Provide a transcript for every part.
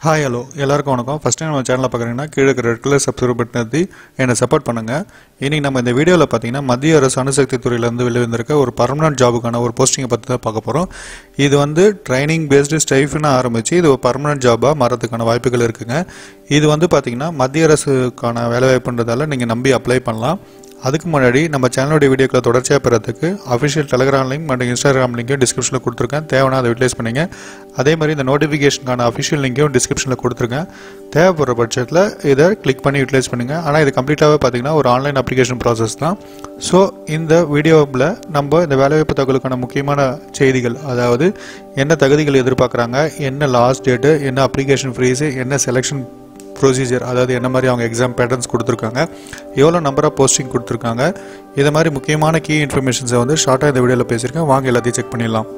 hi hello எல்லாருக்கும் வணக்கம் first time நம்ம சேனலை பார்க்குறீங்கன்னா கீழே இருக்கிற ரெட் கலர் சப்ஸ்கிரைப் பட்டன் அழுத்தி என்னை சப்போர்ட் பண்ணுங்கள் இன்றைக்கி நம்ம இந்த வீடியோவில் பார்த்தீங்கன்னா மத்திய அரசு அணுசக்தி துறையிலேருந்து வெளிவந்திருக்க ஒரு பர்மனன்ட் ஜாபுக்கான ஒரு போஸ்டிங்கை பற்றி தான் பார்க்க போகிறோம் இது வந்து ட்ரைனிங் பேஸ்டு ஸ்டைஃப்னு ஆரம்பித்து இது ஒரு பர்மனன்ட் ஜாபாக மாறதுக்கான வாய்ப்புகள் இருக்குங்க இது வந்து பார்த்தீங்கன்னா மத்திய அரசுக்கான வேலைவாய்ப்புன்றதால நீங்கள் நம்பி அப்ளை பண்ணலாம் அதுக்கு முன்னாடி நம்ம சேனலுடைய வீடியோக்களை தொடர்ச்சியாக பெறதுக்கு அஃபிஷியல் டெலிகிராம் லிங்க் மற்றும் இன்ஸ்டாகிராம் லிங்க்கும் டிஸ்கிரிப்ஷனில் கொடுத்துருக்கேன் தேவைன்னா அதை யூட்டிலைஸ் பண்ணிங்க அதே மாதிரி இந்த நோட்டிஃபிகேஷனுக்கான அஃபிஷியல் லிங்க்கையும் டிஸ்கிரிப்ஷனில் கொடுத்துருக்கேன் தேவைப்படுற பட்சத்தில் இதை கிளிக் பண்ணி யூட்டிலைஸ் பண்ணுங்கள் ஆனால் இது கம்ப்ளீட்டாகவே பார்த்தீங்கன்னா ஒரு ஆன்லைன் அப்ளிகேஷன் ப்ராசஸ் தான் ஸோ இந்த வீடியோவில் நம்ம இந்த வேலைவாய்ப்பு தகவலுக்கான முக்கியமான செய்திகள் அதாவது என்ன தகுதிகள் எதிர்பார்க்குறாங்க என்ன லாஸ்ட் டேட்டு என்ன அப்ளிகேஷன் ஃப்ரீஸு என்ன செலெக்ஷன் ப்ரொசீஜர் அதாவது என்ன மாதிரி அவங்க எக்ஸாம் பேட்டர்ன்ஸ் கொடுத்துருக்காங்க எவ்வளோ நம்பர் ஆஃப் போஸ்டிங் கொடுத்துருக்காங்க இதை மாதிரி முக்கியமான கீ இன்ஃபர்மேஷன்ஸை வந்து ஷார்ட்டாக இந்த வீடியோவில் பேசியிருக்கேன் வாங்க எல்லாத்தையும் செக் பண்ணிடலாம்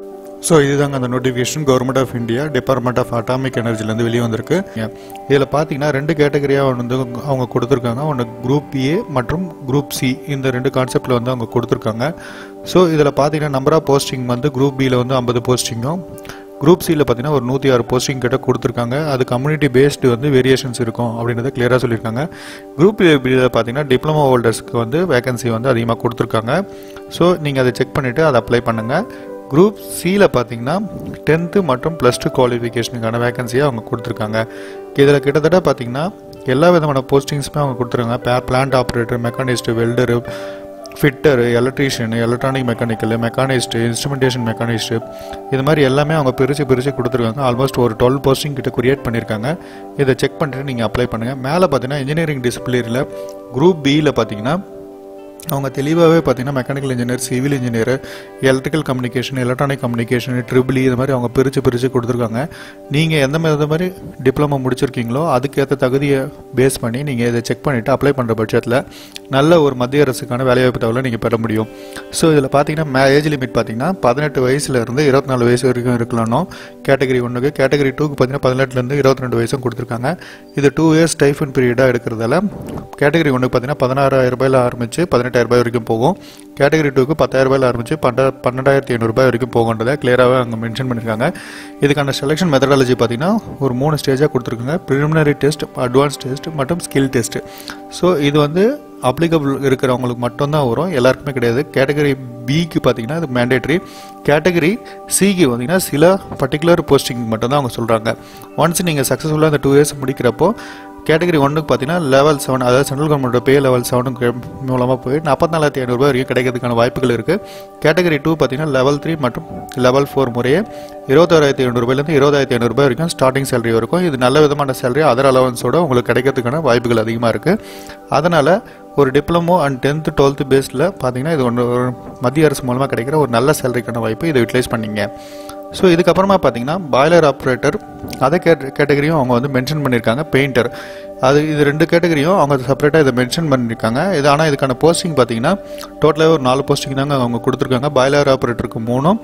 ஸோ இதுதாங்க அந்த notification government of India department of atomic எனர்ஜிலேருந்து வெளியே வந்திருக்கு இதில் பார்த்தீங்கன்னா ரெண்டு கேட்டகரியாக வந்து அவங்க கொடுத்துருக்காங்க ஒன்று குரூப் ஏ மற்றும் குரூப் சி இந்த ரெண்டு கான்செப்டில் வந்து அவங்க கொடுத்துருக்காங்க ஸோ இதில் பார்த்தீங்கன்னா நம்பர் ஆஃப் போஸ்டிங் வந்து குரூப் பியில் வந்து ஐம்பது போஸ்டிங்கும் குரூப் சியில் பார்த்தீங்கன்னா ஒரு நூற்றி ஆறு போஸ்டிங் கிட்ட கொடுத்துருக்காங்க அது கம்யூனிட்டி பேஸ்டு வந்து வேரியேஷன்ஸ் இருக்கும் அப்படின்றத கிளியராக சொல்லியிருக்காங்க குரூப் பியில் பார்த்தீங்கன்னா டிப்ளமோ ஹோல்டர்ஸ்க்கு வந்து வேகன்சி வந்து அதிகமாக கொடுத்துருக்காங்க ஸோ நீங்கள் அதை செக் பண்ணிவிட்டு அதை அப்ளை பண்ணுங்கள் குரூப் சியில் பார்த்தீங்கன்னா டென்த்து மற்றும் ப்ளஸ் டூ குவாலிஃபிகேஷனுக்கான வேகன்சியை அவங்க கொடுத்துருக்காங்க இதில் கிட்டத்தட்ட பார்த்தீங்கன்னா எல்லா விதமான போஸ்டிங்ஸுமே அவங்க கொடுத்துருக்காங்க பேர் plant operator machinist welder fitter electrician electronic mechanical machinist instrumentation machinist இது மாதிரி எல்லாமே அவங்க பிரித்து பிரித்து கொடுத்துருக்காங்க ஆல்மோஸ்ட் ஒரு டுவெல் போஸ்டிங் கிட்ட கிரியேட் பண்ணியிருக்காங்க இதை செக் பண்ணிட்டு நீங்கள் அப்ளை பண்ணுங்கள் மேலே பார்த்தீங்கன்னா இன்ஜினியரிங் டிசிப்ளினில் குரூப் பியில் பார்த்தீங்கன்னா அவங்க தெளிவாகவே பார்த்தீங்கன்னா mechanical engineer civil engineer electrical communication electronic communication triple இது மாதிரி அவங்க பிரித்து பிரித்து கொடுத்துருக்காங்க நீங்கள் எந்த மாதிரி மாதிரி டிப்ளமோ முடிச்சிருக்கீங்களோ அதுக்கேற்ற தகுதியை பேஸ் பண்ணி நீங்கள் இதை செக் பண்ணிவிட்டு அப்ளை பண்ணுற பட்சத்தில் நல்ல ஒரு மத்திய அரசுக்கான வேலைவாய்ப்பு தகவலை நீங்கள் பெற முடியும் ஸோ இதில் பார்த்தீங்கன்னா ஏஜ் லிமிட் பார்த்தீங்கன்னா பதினெட்டு வயசுலேருந்து இருபத்தி நாலு வயசு வரைக்கும் இருக்கலாம்னு கேட்டகரி ஒன்றுக்கு கேட்டகரி டூக்கு பார்த்தீங்கன்னா பதினெட்டுலேருந்து இருபத்தி ரெண்டு வயசும் கொடுத்துருக்காங்க இது டூ இயர்ஸ் டைஃபன் பீரியடாக எடுக்கிறதால கேட்டகரி ஒன்றுக்கு பார்த்தீங்கன்னா பதினாறாயிரம் ரூபாயில் ஆரம்பித்து பதினெட்டாயிரம் ரூபாய் வரைக்கும் போகும் கேட்டகரி டூக்கு பத்தாயிரம் ரூபாயில் ஆரம்பித்து பன்ன பன்னெண்டாயிரத்தி ஐநூறுரூபாய் வரைக்கும் போகுன்றதை கிளியராகவே அங்கே மென்ஷன் பண்ணியிருக்காங்க இதுக்கான செலெக்ஷன் மெத்தடாலஜி பார்த்தீங்கன்னா ஒரு மூணு ஸ்டேஜாக கொடுத்துருக்காங்க ப்ரிலிமினரி டெஸ்ட் அட்வான்ஸ் டெஸ்ட் மற்றும் ஸ்கில் டெஸ்ட் ஸோ இது வந்து அப்ளிகபிள் இருக்கிறவங்களுக்கு மட்டும்தான் வரும் எல்லாருக்குமே கிடையாது கேட்டகரி பிக்கு பார்த்தீங்கன்னா இது மேண்டேட்ரி கேட்டகரி சிக்கு பார்த்தீங்கன்னா சில பர்டிகுலர் போஸ்டிங் மட்டும்தான் அவங்க சொல்கிறாங்க ஒன்ஸ் நீங்கள் சக்ஸஸ்ஃபுல்லாக அந்த டூ இயர்ஸ் முடிக்கிறப்போ கேட்டகரி ஒன்றுக்கு பார்த்தீங்கன்னா லெவல் செவன் அதாவது சென்ட்ரல் கவர்மெண்ட்டோட பே லெவல் செவனுக்கு மூலமாக போய் நாற்பத்தினாலாயிரத்தி ஐநூறுரூபா வரைக்கும் கிடைக்கிறதுக்கான வாய்ப்புகள் இருக்குது கேட்டகரி டூ பார்த்தீங்கன்னா லெவல் த்ரீ மற்றும் லெவல் ஃபோர் முறையே இருபத்தாயிரத்தி ஐநூறுரூபாயிலேருந்து இருபதாயிரத்தி ஐநூறுரூபா வரைக்கும் ஸ்டார்டிங் சேலரி இருக்கும் இது நல்ல விதமான சேலரி அதர் அலவன்ஸோட உங்களுக்கு கிடைக்கிறதுக்கான வாய்ப்புகள் அதிகமாக இருக்குது அதனால் ஒரு டிப்ளமோ அண்ட் டென்த்து டுவெல்த்து பேஸில் பார்த்தீங்கன்னா இது ஒன்று ஒரு மத்திய அரசு மூலமாக கிடைக்கிற ஒரு நல்ல சேலரிக்கான வாய்ப்பு இதை யூட்டிலைஸ் பண்ணிங்க ஸோ இதுக்கப்புறமா பார்த்தீங்கன்னா பாய்லர் ஆப்ரேட்டர் அதை கேட் கேட்டகரியும் அவங்க வந்து மென்ஷன் பண்ணியிருக்காங்க பெயிண்டர் அது இது ரெண்டு கேட்டகரியும் அவங்க செப்பரேட்டாக இதை மென்ஷன் பண்ணியிருக்காங்க இது ஆனால் இதுக்கான போஸ்டிங் பார்த்தீங்கன்னா டோட்டலாகவே ஒரு நாலு போஸ்டிங் தாங்க அவங்க கொடுத்துருக்காங்க பாய்லர் ஆப்ரேட்டருக்கு மூணும்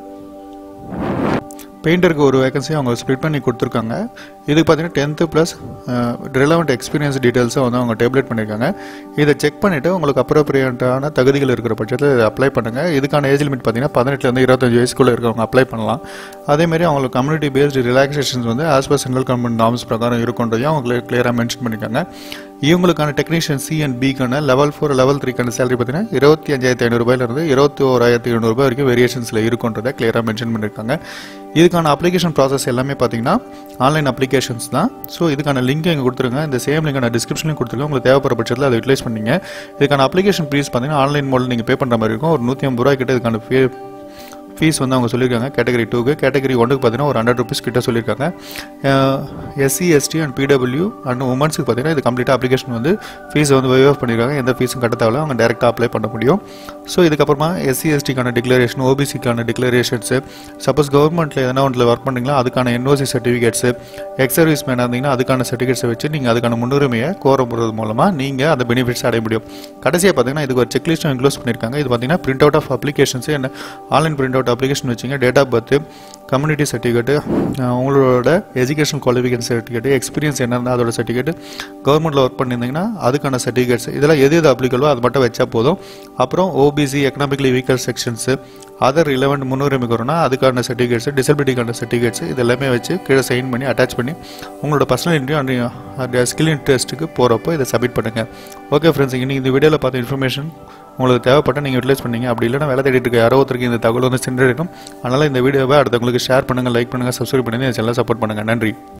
பெயிண்டருக்கு ஒரு வேகன்சி அவங்க ஸ்ப்ளிட் பண்ணி கொடுத்துருக்காங்க இதுக்கு பார்த்தீங்கன்னா டென்த்து ப்ளஸ் ரிலவெண்ட் எக்ஸ்பீரியன்ஸ் டீட்டெயில்ஸும் வந்து அவங்க டேப்லெட் பண்ணியிருக்காங்க இதை செக் பண்ணிவிட்டு உங்களுக்கு அப்ரோப்ரியேட்டான தகுதிகள் இருக்கிற பட்சத்தில் இதை அப்ளை பண்ணுங்கள் இதுக்கான ஏஜ் லிமிட் பார்த்தீங்கன்னா பதினெட்டுலேருந்து இருபத்தஞ்சு வயசுக்குள்ளே இருக்கவங்க அப்ளை பண்ணலாம் அதேமாரி அவங்களுக்கு கம்யூனிட்டி பேஸ்டு ரிலாக்ஸேஷன்ஸ் வந்து as per central government norms பிரகாரம் இருக்குன்றதையும் அவங்க கிளியராக மென்ஷன் பண்ணியிருக்காங்க இவங்களுக்கான டெக்னீஷியன் சி அண்ட் பிக்கான லெவல் ஃபோர் லெவல் த்ரீக்கான சேலரி பார்த்தீங்கன்னா இருபத்தி அஞ்சாயிரத்தி ஐநூறுபாயிலிருந்து இருபத்தி ஓராயிரத்தி ஐநூறுரூபா வரைக்கும் வேரியேஷன்ஸில் இருக்குன்றதை கிளியராக மென்ஷன் பண்ணியிருக்காங்க இதுக்கான அப்ளிகேஷன் ப்ராசஸ் எல்லாமே பார்த்தீங்கன்னா ஆன்லைன் அப்ளிகேஷன்ஸ் தான் ஸோ இதுக்கான லிங்க் இங்கே கொடுத்துருங்க இந்த சேம் லிங்க் நான் டிஸ்கிரிப்ஷன்லையும் கொடுத்துருக்கேன் உங்களுக்கு தேவைப்படுற பட்சத்தில் அதை யூட்டிலைஸ் பண்ணிங்க இதுக்கான அப்ளிகேஷன் ஃபீஸ் பார்த்தீங்கன்னா ஆன்லைன் மோடில் நீங்கள் பே பண்ணுற மாதிரி இருக்கும் ஒரு நூற்றி ஐம்பது ரூபாய் கிட்ட இதுக்கான ஃபீ ஃபீஸ் வந்து அவங்க சொல்லியிருக்காங்க கேட்டகரி டூக்கு கேட்டகரி ஒன்றுக்கு பார்த்தீங்கன்னா ஒரு ஹண்ட்ரட் ருபீஸ் கிட்ட சொல்லியிருக்காங்க SC ST and PWD and உமன்ஸுக்கு பார்த்தீங்கன்னா இது கம்ப்ளீட்டாக அப்ளிகேஷன் வந்து ஃபீஸ் வந்து வைவ் ஆஃப் பண்ணியிருக்காங்க எந்த ஃபீஸும் கட்ட தேவையில்ல அவங்க டேரெக்டாக அப்ளை பண்ண முடியும் ஸோ இதுக்கப்புறமா எஸ்சி எஸ்டிக்கான டிக்ளரேஷன் ஓபிசிக்கான டிக்ளரேஷன்ஸு சப்போஸ் கவர்மெண்ட்டில் எதனா ஒன்றில் ஒர்க் பண்ணுறீங்களா அதுக்கான என்ஓசி சர்டிஃபிகேட்ஸு எக்ஸ் சர்வீஸ் மேனாக இருந்தீங்கன்னா அதுக்கான சர்டிஃபிகேட்ஸை வச்சு நீங்கள் அதுக்கான முன்னுரிமையை கோரப்படுறது மூலமாக நீங்கள் அந்த பெனிஃபிட்ஸ் அடைய முடியும் கடைசியாக பார்த்தீங்கன்னா இதுக்கு ஒரு செக்லிஸ்ட்டும் இன்க்ளோஸ் பண்ணியிருக்காங்க இது பார்த்தீங்கன்னா பிரிண்ட் அவுட் ஆஃப் அப்ளிகேஷன்ஸ் என்ன ஆன்லைன் பிரிண்ட் அவுட் அப்ளிகேஷன் வச்சிங்க date of birth community certificate உங்களோட எஜுகேஷன் குவாலிஃபிகேஷன் சர்டிஃபிகேட்டு எக்ஸ்பீரியன்ஸ் என்ன அதோட சர்டிஃபிகேட் கவர்மெண்ட்டில் ஒர்க் பண்ணியிருந்தீங்கன்னா அதுக்கான சர்டிஃபிகேட்ஸ் இதெல்லாம் எது எது அப்ளிகலோ அது மட்டும் வச்சா போதும் அப்புறம் OBC economically weaker sections other relevant முன்னுரிமை கோரனா அதுக்கான சர்டிஃபிகேட்ஸ் டிசபிலிட்டிக்கான சர்டிஃபிகேட்ஸ் இது எல்லாமே வச்சு கீழே சைன் பண்ணி அட்டாச் பண்ணி உங்களோட பர்சனல் இன்டர்வியூ அண்ட் ஸ்கில் இன்ட்ரெஸ்ட்டுக்கு போகிறப்போ இதை சப்மிட் பண்ணுங்கள் ஓகே ஃப்ரெண்ட்ஸ் இன்னைக்கு இந்த வீடியோவில் பார்த்த இன்ஃபர்மேஷன் உங்களுக்கு தேவைப்பட்ட நீங்கள் யூட்டிலைஸ் பண்ணீங்க அப்படி இல்லைனா வேலை தேடிட்டு இருக்க யாரோ ஒருத்தருக்கு இந்த தகவல் வந்து சென்றடைக்கும் அதனால் இந்த வீடியோவை அடுத்தவங்களுக்கு ஷேர் பண்ணுங்கள் லைக் பண்ணுங்கள் சப்ஸ்கிரைப் பண்ணி இந்த சேனலை சப்போர்ட் பண்ணுங்கள் நன்றி